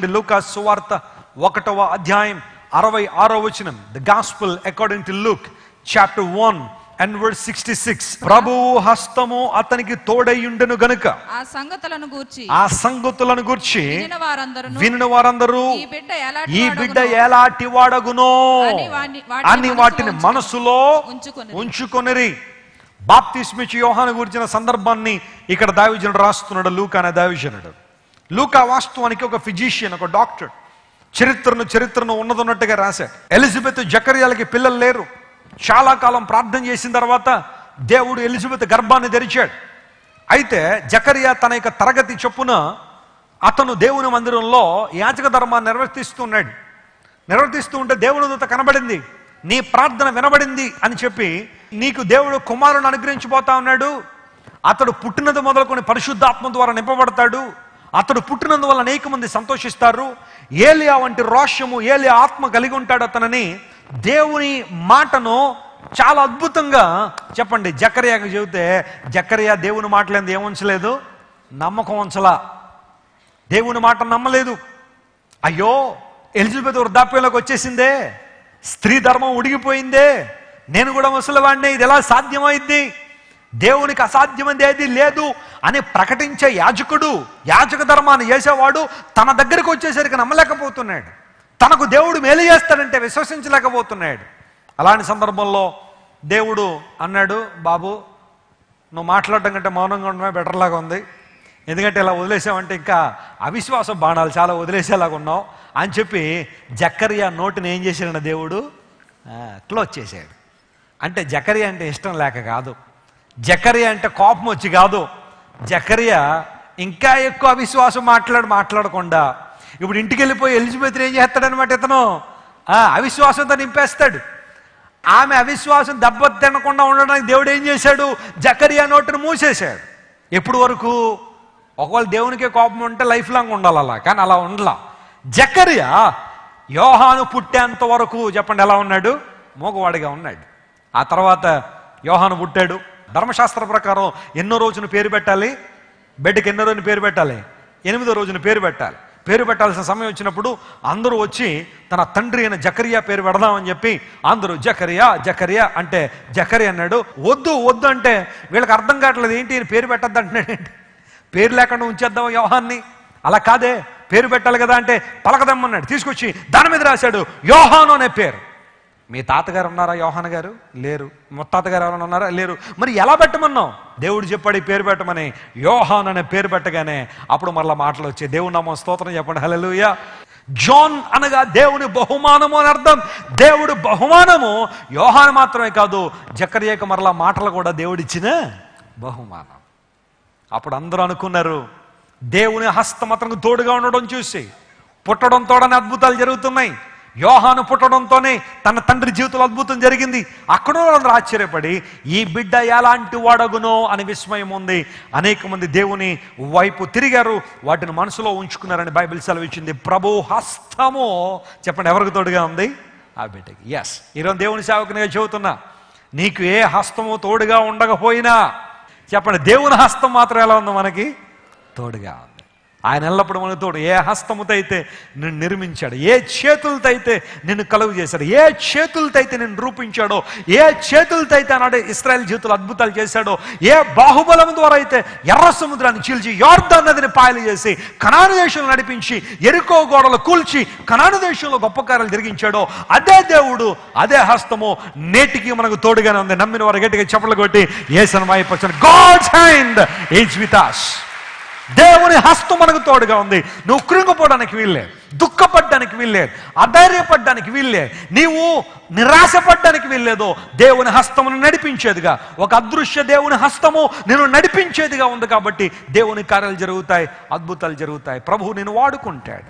లూకా సువార్త ఒకటవ అధ్యాయం అరవై ఆరో వచనం the gospel according to Luke chapter one and word sixty six ప్రభువు హస్తము అతనికి తోడైయుండెను గనుక ఆ సంగతులను గూర్చి ఆ సంగతులను గుర్చి వినిన వారందరూ వినిన వారందరూ ఈ బిడ్డ ఎలాంటి ఈ వాడగునో బిడ్డ ఎలాంటి వాడగునో అని వాని- వాటిని అని వాటిని మనసులో ఉంచుకొనిరి. ఉంచుకొనిరి బాప్తిస్మిచ్చి యోహాను గురించిన సందర్భాన్ని ఇక్కడ దావిజనుడు రాస్తున్నాడు లూకా అనే దావిజనుడు లూకా వాస్తవానికి ఒక ఫిజిషియన్ ఒక డాక్టర్ చరిత్రను చరిత్రను ఉన్నదన్నట్టుగా రాశాడు ఎలిజబెత్ జకర్యాలకి పిల్లలు లేరు చాలా కాలం ప్రార్థన చేసిన తర్వాత దేవుడు ఎలిజబెత్ గర్భాన్ని తెరిచాడు అయితే జకరియా తన యొక్క తరగతి చొప్పున అతను దేవుని మందిరంలో యాచక ధర్మాన్ని నిర్వర్తిస్తున్నాడు నిర్వర్తిస్తూ ఉంటే దేవుని దూత కనబడింది నీ ప్రార్థన వినబడింది అని చెప్పి నీకు దేవుడు కుమారుని అనుగ్రహించిపోతా ఉన్నాడు అతడు పుట్టినది మొదలుకొని పరిశుద్ధాత్మ ద్వారా నింపబడతాడు అతడు పుట్టినందువల్ల అనేక మంది సంతోషిస్తారు ఏలియా వంటి రోషము ఏలియా ఆత్మ కలిగి ఉంటాడు అతనని దేవుని మాటను చాలా అద్భుతంగా చెప్పండి జకర్యాకి చెబితే జకర్యా దేవుని మాటలేదు ఏముంచలేదు నమ్మకం ఉంచలా దేవుని మాట నమ్మలేదు అయ్యో ఎలిజబెత్ వృద్ధాప్యంలోకి వచ్చేసిందే స్త్రీ ధర్మం ఉడిగిపోయిందే నేను కూడా ముసలివాడిని ఇది ఎలా సాధ్యమైంది దేవునికి అసాధ్యమైంది ఏది లేదు అని ప్రకటించే యాజకుడు యాజక ధర్మాన్ని చేసేవాడు తన దగ్గరికి వచ్చేసరికి నమ్మలేకపోతున్నాడు తనకు దేవుడు మేలు చేస్తాడంటే విశ్వసించలేకపోతున్నాడు అలాంటి సందర్భంలో దేవుడు అన్నాడు బాబు నువ్వు మాట్లాడటం కంటే మౌనంగా ఉండడమే బెటర్ లాగా ఉంది ఎందుకంటే ఇలా వదిలేసావంటే ఇంకా అవిశ్వాస బాణాలు చాలా వదిలేసేలాగా ఉన్నావు అని చెప్పి జక్కరియా నోటిని ఏం చేశాడు దేవుడు క్లోజ్ చేశాడు అంటే జకరియా అంటే ఇష్టం లేక కాదు జకరియా అంటే కోపం వచ్చి కాదు జకరియా ఇంకా ఎక్కువ అవిశ్వాసం మాట్లాడు మాట్లాడకుండా ఇప్పుడు ఇంటికి వెళ్ళిపోయి ఎలిజబెత్ ఏం చేస్తాడనమాట ఇతను ఆ, అవిశ్వాసంతో నింపేస్తాడు ఆమె అవిశ్వాసం దెబ్బ తినకుండా ఉండడానికి దేవుడు ఏం చేశాడు జకరియా నోటిని మూసేశాడు ఎప్పుడు వరకు ఒకవేళ దేవునికే కోపం ఉంటే లైఫ్ లాంగ్ ఉండాలి అలా కానీ అలా ఉండలా జకరియా యోహాను పుట్టేంత వరకు చెప్పండి ఎలా ఉన్నాడు మోగవాడిగా ఉన్నాడు ఆ తర్వాత యోహాను పుట్టాడు ధర్మశాస్త్ర ప్రకారం ఎన్నో రోజున పేరు పెట్టాలి బిడ్డకి ఎన్నో రోజున పేరు పెట్టాలి ఎనిమిదో రోజున పేరు పెట్టాలి పేరు పెట్టాల్సిన సమయం వచ్చినప్పుడు అందరూ వచ్చి తన తండ్రి అయిన జకరియా పేరు పెడదామని చెప్పి అందరూ జకరియా జకరియా అంటే జకరియా అన్నాడు వద్దు వద్దు అంటే వీళ్ళకి అర్థం కావట్లేదు ఏంటి ఈయన పేరు పెట్టద్దు అంటున్నాడు ఏంటి పేరు లేకుండా ఉంచేద్దాం యోహాన్ని అలా కాదే పేరు పెట్టాలి కదా అంటే పలకదమ్మన్నాడు తీసుకొచ్చి దాని మీద రాశాడు యోహాను అనే పేరు మీ తాతగారు ఉన్నారా యోహాన్ గారు లేరు ముత్తాత గారు ఎవరైనా ఉన్నారా లేరు మరి ఎలా పెట్టమన్నావు దేవుడు చెప్పాడు ఈ పేరు పెట్టమని యోహాన్ అనే పేరు పెట్టగానే అప్పుడు మరలా మాటలు వచ్చాయి దేవుడు నామం స్తోత్రం చెప్పండి హల్లెలూయా జాన్ అనగా దేవుని బహుమానము అని అర్థం దేవుడు బహుమానము యోహాన్ మాత్రమే కాదు జకర్యాకు మరలా మాటలు కూడా దేవుడిచ్చిన బహుమానం అప్పుడు అందరూ అనుకున్నారు దేవుని హస్తం అతనికి తోడుగా ఉండడం చూసి పుట్టడంతోడనే అద్భుతాలు జరుగుతున్నాయి యోహాను పుట్టడంతోనే తన తండ్రి జీవితంలో అద్భుతం జరిగింది అక్కడ అందరూ ఆశ్చర్యపడి ఈ బిడ్డ ఎలాంటి వాడగునో అని విస్మయం ఉంది అనేక మంది దేవుని వైపు తిరిగారు వాటిని మనసులో ఉంచుకున్నారని బైబిల్ సెలవిచ్చింది ప్రభు హస్తము చెప్పండి ఎవరికి తోడుగా ఉంది ఆ బిడ్డకి ఎస్ ఈరోజు దేవుని సేవకునిగా చెబుతున్నా నీకు ఏ హస్తము తోడుగా ఉండకపోయినా చెప్పండి దేవుని హస్తం మాత్రం ఎలా ఉంది మనకి తోడుగా ఉంది ఆయన ఎల్లప్పుడు మనకు తోడు ఏ హస్తముతో అయితే నిన్ను నిర్మించాడు ఏ చేతులతో అయితే నిన్ను కలుగు చేశాడు ఏ చేతులతో అయితే నిన్ను రూపించాడో ఏ చేతులతో అయితే ఆనాడు ఇస్రాయల్ జీవితంలో అద్భుతాలు చేశాడో ఏ బాహుబలం ద్వారా అయితే ఎర్ర సముద్రాన్ని చీల్చి యార్దాన్ నదిని పాయలు చేసి కనాను దేశంలో నడిపించి ఎరుకో గోడలు కూల్చి కనాను దేశంలో గొప్ప కార్యాలు జరిగించాడో అదే దేవుడు అదే హస్తము నేటికి మనకు తోడుగానే ఉంది నమ్మిన వారు గట్టిగా చెప్పలు కొట్టి ఏ సన్మాయపరచండి god's hand is with us దేవుని హస్తం మనకు తోడుగా ఉంది నువ్వు కృంగిపోవడానికి వీల్లే దుఃఖపడ్డానికి వీల్లేదు అధైర్యపడ్డానికి వీల్లే నీవు నిరాశపడ్డానికి వీల్లేదు దేవుని హస్తమును నడిపించేదిగా ఒక అదృశ్య దేవుని హస్తము నేను నడిపించేదిగా ఉంది కాబట్టి దేవుని కార్యాలు జరుగుతాయి అద్భుతాలు జరుగుతాయి ప్రభువు నేను వాడుకుంటాడు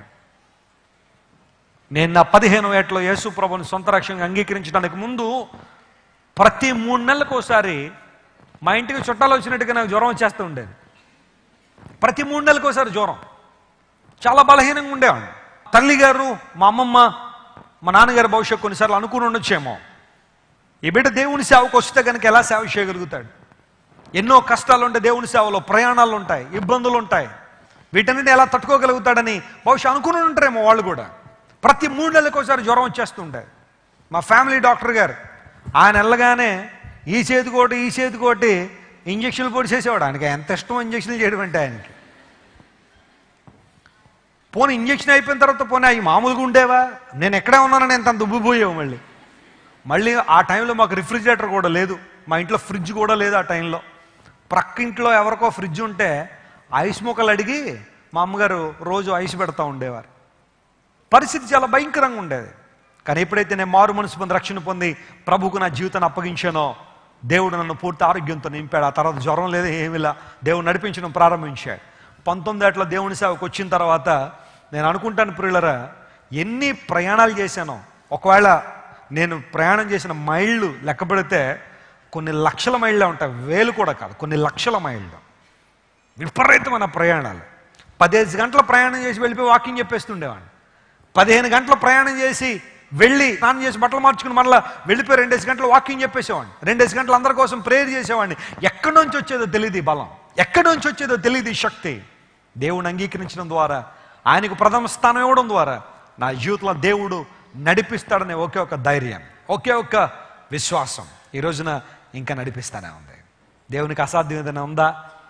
నేను నా పదిహేను ఏట్లో యేసు ప్రభుని సొంత రక్షణగా అంగీకరించడానికి ముందు ప్రతి మూడు నెలలకు ఒకసారి మా ఇంటికి చుట్టాలు వచ్చినట్టుగా నాకు జ్వరం వచ్చేస్తూ ఉండేది ప్రతి మూడు నెలలకు ఒకసారి జ్వరం చాలా బలహీనంగా ఉండేవాడిని తల్లి గారు మా అమ్మమ్మ మా నాన్నగారి భవిష్యత్ కొన్నిసార్లు అనుకుని ఉండొచ్చేమో ఈ బిడ్డ దేవుని సేవకు వస్తే కనుక ఎలా సేవ చేయగలుగుతాడు ఎన్నో కష్టాలు ఉంటాయి దేవుని సేవలో ప్రయాణాలు ఉంటాయి ఇబ్బందులు ఉంటాయి వీటన్నిటి ఎలా తట్టుకోగలుగుతాడని బహుశా అనుకుని ఉంటారేమో వాళ్ళు కూడా ప్రతి మూడు నెలలకు ఒకసారి జ్వరం వచ్చేస్తుంటాయి మా ఫ్యామిలీ డాక్టర్ గారు ఆయన వెళ్ళగానే ఈ చేతికోటి ఈ చేతికోటి ఇంజక్షన్లు పొడి చేసేవాడు ఆయనకి ఎంత ఇష్టం ఇంజక్షన్లు చేయడం అంటే ఆయనకి పోనీ ఇంజక్షన్ అయిపోయిన తర్వాత పోనీ అవి మామూలుగా ఉండేవా నేను ఎక్కడే ఉన్నానని ఎంత దుబ్బిపోయావు మళ్ళీ మళ్ళీ ఆ టైంలో మాకు రిఫ్రిజిరేటర్ కూడా లేదు మా ఇంట్లో ఫ్రిడ్జ్ కూడా లేదు ఆ టైంలో ప్రక్క ఇంట్లో ఎవరికో ఫ్రిడ్జ్ ఉంటే ఐస్ ముక్కలు అడిగి మా అమ్మగారు రోజు ఐస్ పెడతా ఉండేవారు పరిస్థితి చాలా భయంకరంగా ఉండేది కానీ ఎప్పుడైతే నేను మారు మనసు పొంది రక్షణ పొంది ప్రభుకు నా జీవితాన్ని అప్పగించానో దేవుడు నన్ను పూర్తి ఆరోగ్యంతో నింపాడు ఆ తర్వాత జ్వరం లేదు ఏమిలా దేవుడు నడిపించడం ప్రారంభించాడు పంతొమ్మిది ఏట్ల దేవుని సేవకు వచ్చిన తర్వాత నేను అనుకుంటాను ప్రియులరా ఎన్ని ప్రయాణాలు చేశానో ఒకవేళ నేను ప్రయాణం చేసిన మైళ్ళు లెక్క పెడితే కొన్ని లక్షల మైళ్ళే ఉంటాయి వేలు కూడా కాదు కొన్ని లక్షల మైళ్ళు విపరీతమైన ప్రయాణాలు పదిహేను గంటల ప్రయాణం చేసి వెళ్ళిపోయి వాకింగ్ చెప్పేస్తుండేవాడిని పదిహేను గంటల ప్రయాణం చేసి వెళ్ళి స్నానం చేసి బట్టలు మార్చుకుని మళ్ళీ వెళ్ళిపోయి రెండేసి గంటలు వాకింగ్ చెప్పేసేవాడిని రెండేసి గంటలు అందరి కోసం ప్రేయర్ చేసేవాడిని ఎక్కడి నుంచి వచ్చేదో తెలియదు ఈ బలం ఎక్కడి నుంచి వచ్చేదో తెలియదు ఈ శక్తి దేవుని అంగీకరించడం ద్వారా ఆయనకు ప్రథమ స్థానం ఇవ్వడం ద్వారా నా జీవితంలో దేవుడు నడిపిస్తాడనే ఒకే ఒక ధైర్యం ఒకే ఒక విశ్వాసం ఈ రోజున ఇంకా నడిపిస్తానే ఉంది దేవునికి అసాధ్యం ఏదైనా ఉందా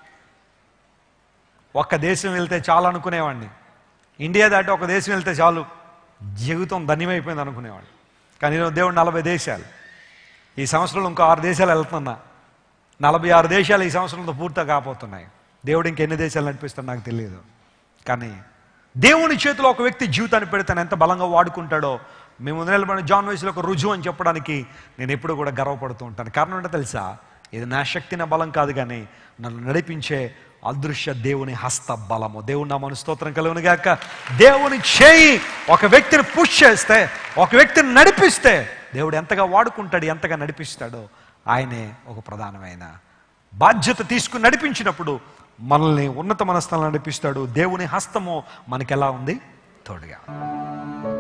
ఒక్క దేశం వెళ్తే చాలు అనుకునేవాడిని ఇండియా దాటి ఒక దేశం వెళ్తే చాలు జీవితం ధన్యమైపోయింది అనుకునేవాడిని కానీ ఈరోజు దేవుడు నలభై దేశాలు ఈ సంవత్సరంలో ఇంకో ఆరు దేశాలు వెళ్తున్నా నలభై ఆరు దేశాలు ఈ సంవత్సరంతో పూర్తిగా కాపోతున్నాయి దేవుడు ఇంకెన్ని దేశాలు నడిపిస్తాడు నాకు తెలియదు కానీ దేవుని చేతిలో ఒక వ్యక్తి జీవితాన్ని పెడితే తను ఎంత బలంగా వాడుకుంటాడో మేము నిలబడిన జాన్ వయసులో ఒక రుజువు అని చెప్పడానికి నేను ఎప్పుడు కూడా గర్వపడుతూ ఉంటాను కారణం ఏంటో తెలుసా ఇది నా శక్తి నా బలం కాదు కానీ నన్ను నడిపించే అదృశ్య దేవుని హస్త బలము దేవుని నా మన స్తోత్రం కలుగును గాక దేవుని చేయి ఒక వ్యక్తిని పుష్ చేస్తే ఒక వ్యక్తిని నడిపిస్తే దేవుడు ఎంతగా వాడుకుంటాడు ఎంతగా నడిపిస్తాడో ఆయనే ఒక ప్రధానమైన బాధ్యత తీసుకుని నడిపించినప్పుడు మనల్ని ఉన్నత మనస్థానం నడిపిస్తాడు దేవుని హస్తము మనకి ఎలా ఉంది తోడుగా